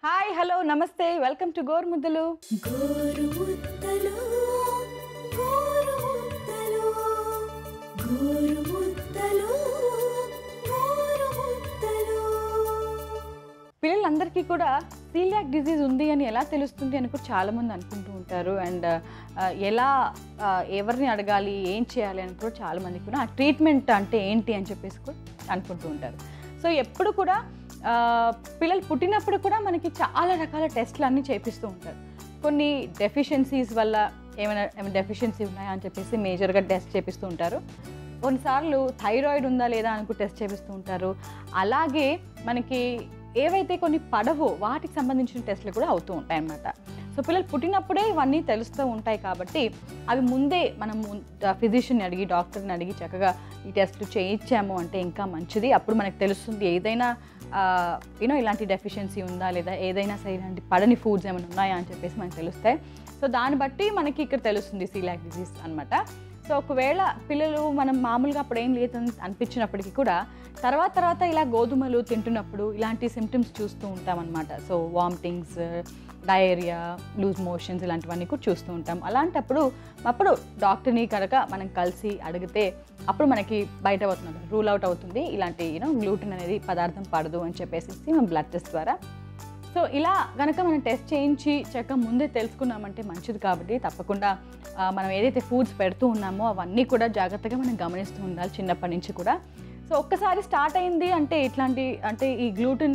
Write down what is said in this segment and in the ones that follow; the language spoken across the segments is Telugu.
హాయ్ హలో నమస్తే వెల్కమ్ టు గోర్ ముద్దలు గోరుముద్దలు గోరుముద్దలు గోరుముద్దలు గోరుముద్దలు పిల్లలందరికీ కూడా సీలియాక్ డిజీజ్ ఉంది అని ఎలా తెలుస్తుంది అని కూడా చాలామంది అనుకుంటూ ఉంటారు అండ్ ఎలా ఆ, ఎవరిని అడగాలి ఏం చేయాలి అని కూడా చాలామంది కూడా ఆ ట్రీట్మెంట్ అంటే ఏంటి అని చెప్పేసి కూడా అనుకుంటూ ఉంటారు సో ఎప్పుడు కూడా ఆ, పిల్లలు పుట్టినప్పుడు కూడా మనకి చాలా రకాల టెస్ట్లు అన్నీ చేపిస్తూ ఉంటారు కొన్ని డెఫిషియన్సీస్ వల్ల ఏమైనా ఏమైనా డెఫిషియన్సీ ఉన్నాయా అని చెప్పేసి మేజర్గా టెస్ట్ చేపిస్తూ ఉంటారు కొన్నిసార్లు థైరాయిడ్ ఉందా లేదా అని కూడా టెస్ట్ చేపిస్తూ ఉంటారు అలాగే మనకి ఏవైతే కొన్ని పడవో వాటికి సంబంధించిన టెస్ట్లు కూడా అవుతూ ఉంటాయి అన్నమాట సో పిల్లలు పుట్టినప్పుడే ఇవన్నీ తెలుస్తూ ఉంటాయి కాబట్టి అవి ముందే మనం ఫిజిషియన్ని అడిగి డాక్టర్ని అడిగి చక్కగా ఈ టెస్ట్లు చేయించాము అంటే ఇంకా మంచిది అప్పుడు మనకు తెలుస్తుంది ఏదైనా యూనో ఇలాంటి డెఫిషియన్సీ ఉందా లేదా ఏదైనా సరే ఇలాంటి పడని ఫుడ్స్ ఏమైనా ఉన్నాయా అని చెప్పేసి మనకు తెలుస్తాయి సో దాన్ని బట్టి మనకి ఇక్కడ తెలుస్తుంది సీలాక్ డిజీజ్ అనమాట సో ఒకవేళ పిల్లలు మనం మామూలుగా అప్పుడు ఏం లేదని అనిపించినప్పటికీ కూడా తర్వాత తర్వాత ఇలా గోధుమలు తింటున్నప్పుడు ఇలాంటి సిమ్టమ్స్ చూస్తూ ఉంటాం అనమాట so vomitings diarrhoea loose motions ఇలాంటివన్నీ కూడా చూస్తూ ఉంటాం అలాంటప్పుడు అప్పుడు డాక్టర్ని కనుక మనం కలిసి అడిగితే అప్పుడు మనకి బయట అవుతుంది రూల్ అవుట్ అవుతుంది ఇలాంటి యూనో గ్లూటెన్ అనేది పదార్థం పడదు అని చెప్పేసి మనం బ్లడ్ టెస్ట్ ద్వారా సో ఇలా కనుక మనం టెస్ట్ చేయించి చక్కగా ముందే తెలుసుకున్నామంటే మంచిది కాబట్టి తప్పకుండా ఆ, మనం ఏదైతే ఫుడ్స్ పెడుతూ ఉన్నామో అవన్నీ కూడా జాగ్రత్తగా మనం గమనిస్తూ ఉండాలి చిన్నప్పటి నుంచి కూడా సో ఒక్కసారి స్టార్ట్ అయింది అంటే ఇట్లాంటి అంటే ఈ గ్లూటెన్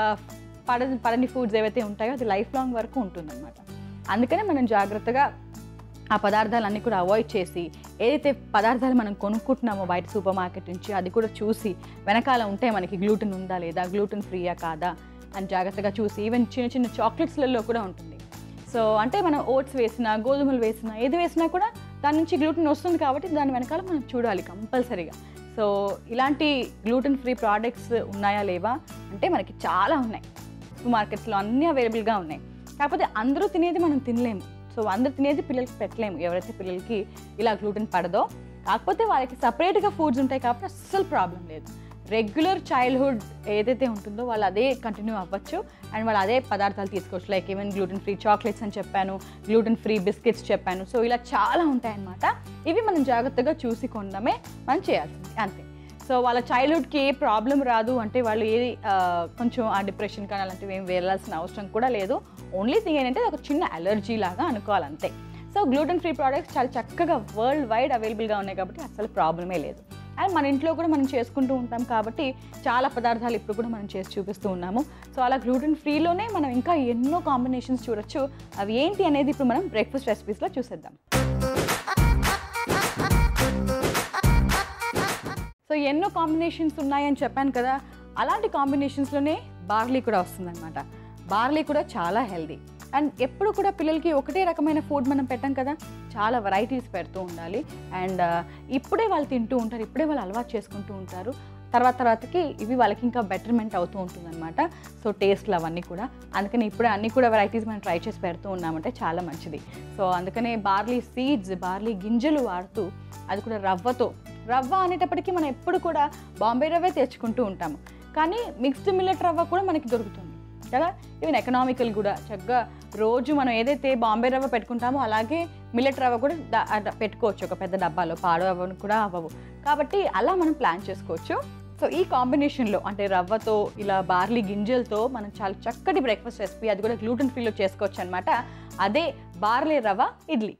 పడ పడని ఫుడ్స్ ఏవైతే ఉంటాయో అది లైఫ్ లాంగ్ వరకు ఉంటుందన్నమాట అందుకనే మనం జాగ్రత్తగా ఆ పదార్థాలన్నీ కూడా అవాయిడ్ చేసి ఏదైతే పదార్థాలు మనం కొనుక్కుంటున్నామో బయట సూపర్ మార్కెట్ నుంచి అది కూడా చూసి వెనకాల ఉంటే మనకి గ్లూటెన్ ఉందా లేదా గ్లూటెన్ ఫ్రీయా కాదా అని జాగ్రత్తగా చూసి ఈవెన్ చిన్న చిన్న చాక్లెట్స్లలో కూడా ఉంటుంది సో అంటే మనం ఓట్స్ వేసినా గోధుమలు వేసినా ఏది వేసినా కూడా దాని నుంచి గ్లూటెన్ వస్తుంది కాబట్టి దాని వెనకాల మనం చూడాలి కంపల్సరీగా సో ఇలాంటి గ్లూటెన్ ఫ్రీ ప్రోడక్ట్స్ ఉన్నాయా లేవా అంటే మనకి చాలా ఉన్నాయి సూపర్ మార్కెట్స్లో అన్నీ అవైలబుల్గా ఉన్నాయి కాకపోతే అందరూ తినేది మనం తినలేము సో అందరూ తినేది పిల్లలకి పెట్టలేము ఎవరైతే పిల్లలకి ఇలా గ్లూటెన్ పడదో కాకపోతే వాళ్ళకి సపరేట్గా ఫుడ్స్ ఉంటాయి కాబట్టి అస్సలు ప్రాబ్లం లేదు రెగ్యులర్ చైల్డ్హుడ్ ఏదైతే ఉంటుందో వాళ్ళు అదే కంటిన్యూ అవ్వచ్చు అండ్ వాళ్ళు అదే పదార్థాలు తీసుకోవచ్చు like even gluten free chocolates అని చెప్పాను గ్లూటెన్ ఫ్రీ బిస్కెట్స్ చెప్పాను సో ఇలా చాలా ఉంటాయన్నమాట ఇవి మనం జాగ్రత్తగా చూసి కొనడమే మనం చేయాల్సింది అంతే సో వాళ్ళ చైల్డ్హుడ్కి ఏ ప్రాబ్లం రాదు అంటే వాళ్ళు ఏది ఆ, కొంచెం ఆ డిప్రెషన్ కానీ అలాంటివి ఏం వెళ్ళాల్సిన అవసరం కూడా లేదు ఓన్లీ థింగ్ ఏంటంటే అది ఒక చిన్న అలర్జీ లాగా అనుకోవాలంతే సో గ్లూటెన్ ఫ్రీ ప్రోడక్ట్స్ చాలా చక్కగా వరల్డ్ వైడ్ అవైలబుల్గా ఉన్నాయి కాబట్టి అసలు ప్రాబ్లమే లేదు అండ్ మన ఇంట్లో కూడా మనం చేసుకుంటూ ఉంటాం కాబట్టి చాలా పదార్థాలు ఇప్పుడు కూడా మనం చేసి చూపిస్తూ ఉన్నాము సో అలా గ్లూటెన్ ఫ్రీలోనే మనం ఇంకా ఎన్నో కాంబినేషన్స్ చూడొచ్చు అవి ఏంటి అనేది ఇప్పుడు మనం బ్రేక్ఫాస్ట్ రెసిపీస్లో చూసేద్దాం సో ఎన్నో కాంబినేషన్స్ ఉన్నాయని చెప్పాను కదా అలాంటి కాంబినేషన్స్లోనే బార్లీ కూడా వస్తుందన్నమాట బార్లీ కూడా చాలా హెల్దీ అండ్ ఎప్పుడు కూడా పిల్లలకి ఒకటే రకమైన ఫుడ్ మనం పెట్టాం కదా చాలా వెరైటీస్ పెడుతూ ఉండాలి అండ్ ఇప్పుడే వాళ్ళు తింటూ ఉంటారు ఇప్పుడే వాళ్ళు అలవాటు చేసుకుంటూ ఉంటారు తర్వాత తర్వాతకి ఇవి వాళ్ళకి ఇంకా బెటర్మెంట్ అవుతూ ఉంటుందన్నమాట సో టేస్ట్లు అవన్నీ కూడా అందుకని ఇప్పుడే అన్ని కూడా వెరైటీస్ మనం ట్రై చేసి పెడుతూ ఉన్నామంటే చాలా మంచిది సో అందుకనే బార్లీ సీడ్స్ బార్లీ గింజలు వాడుతూ అది కూడా రవ్వతో రవ్వ అనేటప్పటికీ మనం ఎప్పుడు కూడా బాంబే రవ్వే తెచ్చుకుంటూ ఉంటాము కానీ మిక్స్డ్ మిల్లెట్ రవ్వ కూడా మనకి దొరుకుతుంది కదా ఈవెన్ ఎకనామికల్ కూడా చక్కగా రోజు మనం ఏదైతే బాంబే రవ్వ పెట్టుకుంటామో అలాగే మిల్లెట్ రవ్వ కూడా ద- అట్లా పెట్టుకోవచ్చు ఒక పెద్ద డబ్బాలో పాడు అవ్వను కూడా అవ్వవు కాబట్టి అలా మనం ప్లాన్ చేసుకోవచ్చు సో ఈ కాంబినేషన్లో అంటే రవ్వతో ఇలా బార్లీ గింజలతో మనం చాలా చక్కటి బ్రేక్ఫాస్ట్ రెసిపీ అది కూడా గ్లూటెన్ ఫ్రీలో చేసుకోవచ్చు అనమాట అదే బార్లీ రవ్వ ఇడ్లీ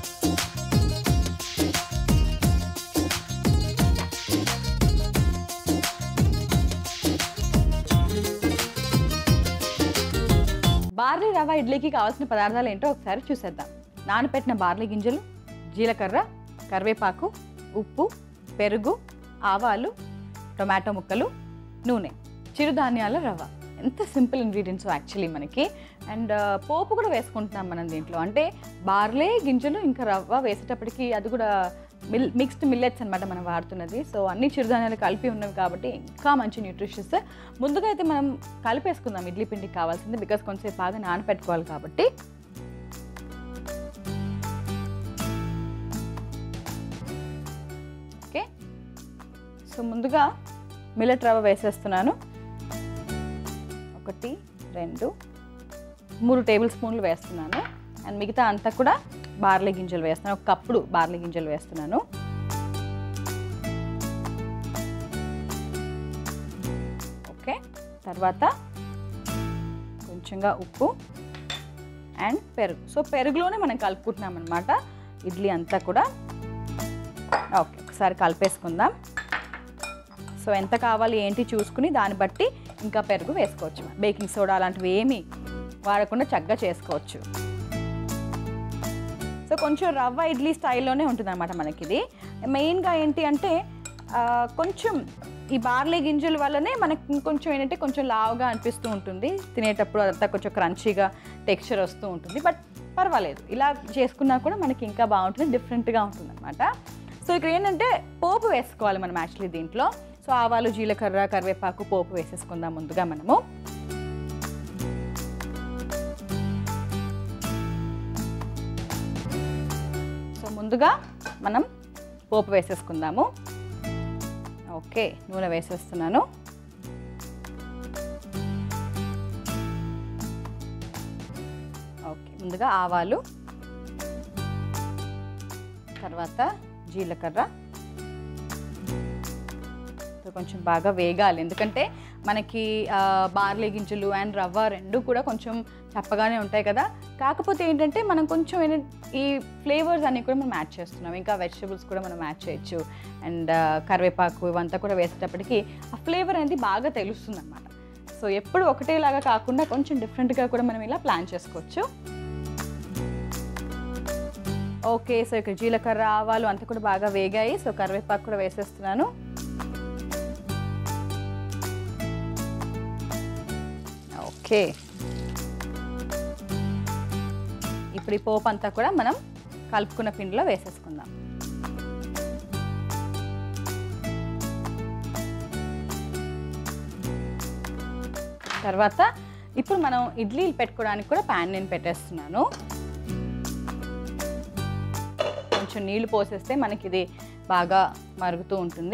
బార్లీ రవ్వ ఇడ్లీకి కావాల్సిన పదార్థాలు ఏంటో ఒకసారి చూసేద్దాం నానబెట్టిన బార్లీ గింజలు జీలకర్ర కరివేపాకు ఉప్పు పెరుగు ఆవాలు టొమాటో ముక్కలు నూనె చిరుధాన్యాల రవ్వ ఎంత సింపుల్ ఇంగ్రీడియంట్స్ యాక్చువల్లీ మనకి అండ్ పోపు కూడా వేసుకుంటున్నాం మనం దీంట్లో అంటే బార్లే గింజలు ఇంకా రవ్వ వేసేటప్పటికి అది కూడా మిల్ మిక్స్డ్ మిల్లెట్స్ అనమాట మనం వాడుతున్నది సో అన్ని చిరుధాన్యాలు కలిపి ఉన్నవి కాబట్టి ఇంకా మంచి న్యూట్రిషియస్ ముందుగా అయితే మనం కలిపేసుకుందాం ఇడ్లీ పిండికి కావాల్సింది బికాస్ కొంచెంసేపు బాగా నానపెట్టుకోవాలి కాబట్టి ఓకే సో ముందుగా మిల్లెట్ రవ్వ వేసేస్తున్నాను ఒకటి రెండు మూడు టేబుల్ స్పూన్లు వేస్తున్నాను అండ్ మిగతా అంతా కూడా బార్లీ గింజలు వేస్తున్నాను ఒక కప్పుడు బార్లీ గింజలు వేస్తున్నాను ఓకే తర్వాత కొంచెంగా ఉప్పు అండ్ పెరుగు సో పెరుగులోనే మనం కలుపుకుంటున్నాం అనమాట ఇడ్లీ అంతా కూడా ఓకే ఒకసారి కలిపేసుకుందాం సో ఎంత కావాలి ఏంటి చూసుకుని దాన్ని బట్టి ఇంకా పెరుగు వేసుకోవచ్చు బేకింగ్ సోడా అలాంటివి ఏమీ వాడకుండా చక్కగా చేసుకోవచ్చు సో కొంచెం రవ్వ ఇడ్లీ స్టైల్లోనే ఉంటుంది అనమాట మనకి ఇది మెయిన్గా ఏంటి అంటే ఆ, కొంచెం ఈ బార్లీ గింజల వల్లనే మనకి కొంచెం ఏంటంటే కొంచెం లావుగా అనిపిస్తూ ఉంటుంది తినేటప్పుడు అదంతా కొంచెం క్రంచీగా టెక్స్చర్ వస్తూ ఉంటుంది బట్ పర్వాలేదు ఇలా చేసుకున్నా కూడా మనకి ఇంకా బాగుంటుంది డిఫరెంట్గా ఉంటుంది అనమాట సో ఇక్కడ ఏంటంటే పోపు వేసుకోవాలి మనం యాక్చువల్లీ దీంట్లో సో ఆవాలు జీలకర్ర కరివేపాకు పోపు వేసేసుకుందాం ముందుగా మనము సో ముందుగా మనం పోపు వేసేసుకుందాము ఓకే నూనె వేసేస్తున్నాను ఓకే ముందుగా ఆవాలు తర్వాత జీలకర్ర సో కొంచెం బాగా వేగాలి ఎందుకంటే మనకి ఆ, బార్లీ గింజలు అండ్ రవ్వ రెండు కూడా కొంచెం చప్పగానే ఉంటాయి కదా కాకపోతే ఏంటంటే మనం కొంచెం ఏంటంటే ఈ ఫ్లేవర్స్ అన్ని కూడా మనం యాడ్ చేస్తున్నాం ఇంకా వెజిటబుల్స్ కూడా మనం యాడ్ చేయొచ్చు అండ్ కరివేపాకు ఇవంతా కూడా వేసేటప్పటికి ఆ ఫ్లేవర్ అనేది బాగా తెలుస్తుంది అనమాట సో ఎప్పుడు ఒకటేలాగా కాకుండా కొంచెం డిఫరెంట్గా కూడా మనం ఇలా ప్లాన్ చేసుకోవచ్చు ఓకే సో ఇక్కడ జీలకర్ర ఆవాలు అంతా కూడా బాగా వేగాయి సో కరివేపాకు కూడా వేసేస్తున్నాను ఓకే ఇప్పుడు ఈ పోపు అంతా కూడా మనం కలుపుకున్న పిండిలో వేసేసుకుందాం తర్వాత ఇప్పుడు మనం ఇడ్లీలు పెట్టుకోవడానికి కూడా ప్యాన్ నేను పెట్టేస్తున్నాను కొంచెం నీళ్లు పోసేస్తే మనకి ఇది బాగా మరుగుతూ ఉంటుంది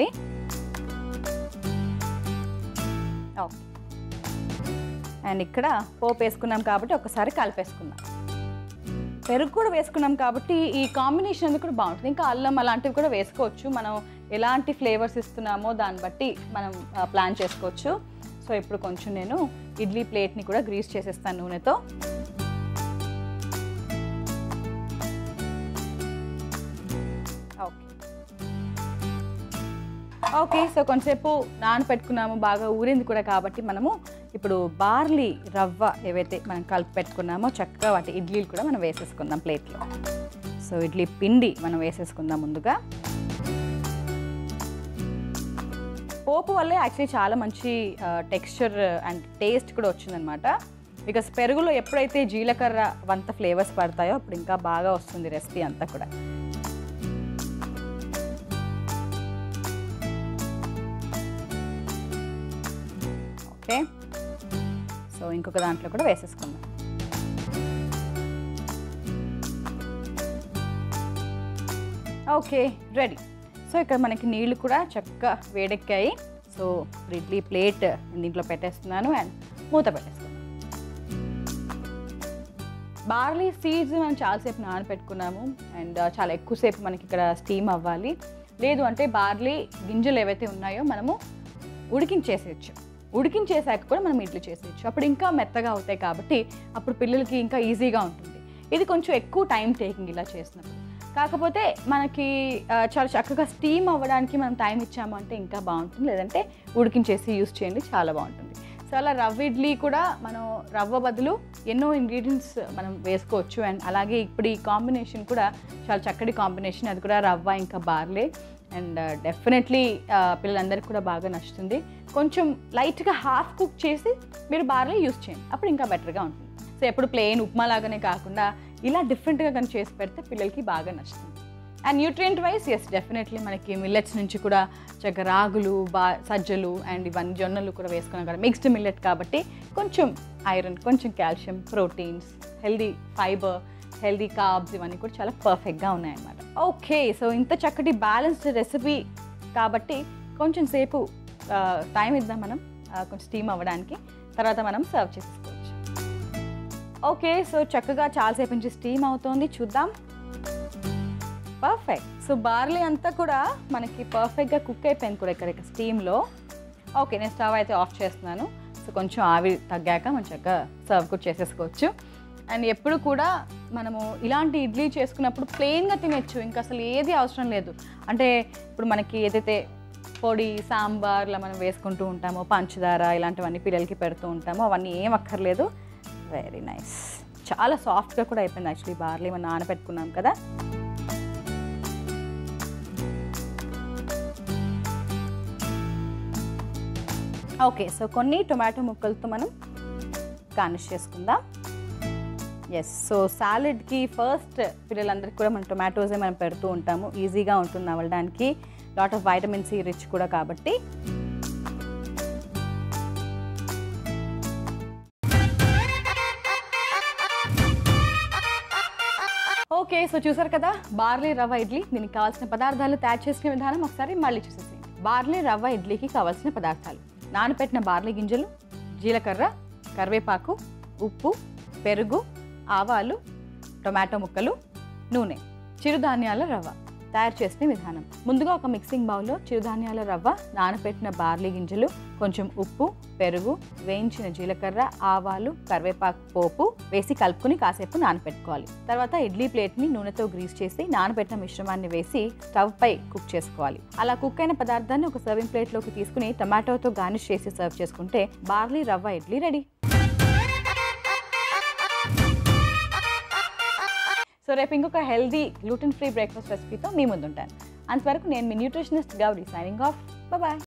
ఓకే అండ్ ఇక్కడ పోపు వేసుకున్నాం కాబట్టి ఒకసారి కలిపేసుకుందాం పెరుగు కూడా వేసుకున్నాం కాబట్టి ఈ కాంబినేషన్ అనేది కూడా బాగుంటుంది ఇంకా అల్లం అలాంటివి కూడా వేసుకోవచ్చు మనం ఎలాంటి ఫ్లేవర్స్ ఇస్తున్నామో దాన్ని బట్టి మనం ఆ, ప్లాన్ చేసుకోవచ్చు సో ఇప్పుడు కొంచెం నేను ఇడ్లీ ప్లేట్ని కూడా గ్రీస్ చేసేస్తాను నూనెతో ఓకే ఓకే సో కొంతసేపు నానపెట్టుకున్నాము బాగా ఊరింది కూడా కాబట్టి మనము ఇప్పుడు బార్లీ రవ్వ ఏవైతే మనం కలిపి పెట్టుకున్నామో చక్కగా వాటి ఇడ్లీలు కూడా మనం వేసేసుకుందాం ప్లేట్లో సో ఇడ్లీ పిండి మనం వేసేసుకుందాం ముందుగా పోపు వల్లే యాక్చువల్లీ చాలా మంచి టెక్స్చర్ అండ్ టేస్ట్ కూడా వచ్చిందనమాట బికాస్ పెరుగులో ఎప్పుడైతే జీలకర్ర వంత ఫ్లేవర్స్ పడతాయో అప్పుడు ఇంకా బాగా వస్తుంది రెసిపీ అంతా కూడా ఓకే సో ఇంకొక దాంట్లో కూడా వేసేసుకుందాం ఓకే రెడీ సో ఇక్కడ మనకి నీళ్లు కూడా చక్కగా వేడెక్కాయి సో ఇప్పుడు ఇడ్లీ ప్లేట్ నేను దీంట్లో పెట్టేస్తున్నాను అండ్ మూత పెట్టేస్తున్నాను బార్లీ సీడ్స్ మనం చాలాసేపు నానబెట్టుకున్నాము అండ్ చాలా ఎక్కువసేపు మనకి ఇక్కడ స్టీమ్ అవ్వాలి లేదు అంటే బార్లీ గింజలు ఏవైతే ఉన్నాయో మనము ఉడికించేసేయచ్చు ఉడికించేసాక కూడా మనం ఇడ్లీ చేసేయచ్చు అప్పుడు ఇంకా మెత్తగా అవుతాయి కాబట్టి అప్పుడు పిల్లలకి ఇంకా ఈజీగా ఉంటుంది ఇది కొంచెం ఎక్కువ టైం టేకింగ్ ఇలా చేసినప్పుడు కాకపోతే మనకి ఆ, చాలా చక్కగా స్టీమ్ అవ్వడానికి మనం టైం ఇచ్చాము అంటే ఇంకా బాగుంటుంది లేదంటే ఉడికించేసి యూస్ చేయండి చాలా బాగుంటుంది సో అలా రవ్వ ఇడ్లీ కూడా మనం రవ్వ బదులు ఎన్నో ఇంగ్రీడియంట్స్ మనం వేసుకోవచ్చు అండ్ అలాగే ఇప్పుడు ఈ కాంబినేషన్ కూడా చాలా చక్కటి కాంబినేషన్ అది కూడా రవ్వ ఇంకా బార్లే అండ్ డెఫినెట్లీ పిల్లలందరికీ కూడా బాగా నచ్చుతుంది కొంచెం లైట్గా హాఫ్ కుక్ చేసి మీరు బార్లే యూస్ చేయండి అప్పుడు ఇంకా బెటర్గా ఉంటుంది సో ఎప్పుడు ప్లెయిన్ ఉప్మా లాగానే కాకుండా ఇలా డిఫరెంట్గా కానీ చేసి పెడితే పిల్లలకి బాగా నచ్చుతుంది and nutrient wise yes definitely మనకి మిల్లెట్స్ నుంచి కూడా చక్కగా రాగులు బా సజ్జలు అండ్ ఇవన్నీ జొన్నలు కూడా వేసుకున్నాం కదా మిక్స్డ్ మిల్లెట్ కాబట్టి కొంచెం ఐరన్ కొంచెం calcium proteins healthy fibre healthy carbs ఇవన్నీ కూడా చాలా పర్ఫెక్ట్గా ఉన్నాయన్నమాట ఓకే సో ఇంత చక్కటి బ్యాలెన్స్డ్ రెసిపీ కాబట్టి కొంచెం సేపు టైం ఇద్దాం మనం ఆ, కొంచెం స్టీమ్ అవ్వడానికి తర్వాత మనం సర్వ్ చేసుకోవచ్చు ఓకే సో చక్కగా చాలాసేపు నుంచి స్టీమ్ అవుతోంది చూద్దాం పర్ఫెక్ట్ సో బార్లీ అంతా కూడా మనకి పర్ఫెక్ట్గా కుక్ అయిపోయింది కూడా ఇక్కడ స్టీమ్లో ఓకే నేను స్టవ్ అయితే ఆఫ్ చేస్తున్నాను సో కొంచెం ఆవిరి తగ్గాక మనం చక్కగా సర్వ్ కూడా చేసేసుకోవచ్చు అండ్ ఎప్పుడు కూడా మనము ఇలాంటి ఇడ్లీ చేసుకున్నప్పుడు ప్లెయిన్గా తినచ్చు ఇంకా అసలు ఏది అవసరం లేదు అంటే ఇప్పుడు మనకి ఏదైతే పొడి సాంబార్లా మనం వేసుకుంటూ ఉంటామో పంచదార ఇలాంటివన్నీ పిల్లలకి పెడుతూ ఉంటామో అవన్నీ ఏం అక్కర్లేదు వెరీ నైస్ చాలా సాఫ్ట్గా కూడా అయిపోయింది యాక్చువల్లీ బార్లీ మనం నానబెట్టుకున్నాం కదా ఓకే సో కొన్ని టొమాటో ముక్కలతో మనం గార్నిష్ చేసుకుందాం ఎస్ సో సాలెడ్కి ఫస్ట్ పిల్లలందరికీ కూడా మనం టొమాటోసే మనం పెడుతూ ఉంటాము ఈజీగా ఉంటుంది నవ్వడానికి lot of vitamin C rich కూడా కాబట్టి ఓకే సో చూసారు కదా బార్లీ రవ్వ ఇడ్లీ దీనికి కావాల్సిన పదార్థాలు తయారు చేసిన విధానం ఒకసారి మళ్ళీ చూసేసేయండి బార్లీ రవ్వ ఇడ్లీకి కావాల్సిన పదార్థాలు నానబెట్టిన బార్లీ గింజలు జీలకర్ర కరివేపాకు ఉప్పు పెరుగు ఆవాలు టొమాటో ముక్కలు నూనె చిరుధాన్యాల రవ్వ తయారు చేసిన విధానం ముందుగా ఒక మిక్సింగ్ బౌల్లో చిరుధాన్యాల రవ్వ నానబెట్టిన బార్లీ గింజలు కొంచెం ఉప్పు పెరుగు వేయించిన జీలకర్ర ఆవాలు కరివేపాకు పోపు వేసి కలుపుకుని కాసేపు నానబెట్టుకోవాలి తర్వాత ఇడ్లీ ప్లేట్ని నూనెతో గ్రీస్ చేసి నానబెట్టిన మిశ్రమాన్ని వేసి స్టవ్ పై కుక్ చేసుకోవాలి అలా కుక్ అయిన పదార్థాన్ని ఒక సర్వింగ్ ప్లేట్లోకి తీసుకుని టమాటోతో గార్నిష్ చేసి సర్వ్ చేసుకుంటే బార్లీ రవ్వ ఇడ్లీ రెడీ సో రేపు ఇంకొక హెల్దీ గ్లూటెన్ ఫ్రీ బ్రేక్ఫాస్ట్ రెసిపీతో మీ ముందుంటాను అంతవరకు నేను మీ nutritionist Gauri signing off bye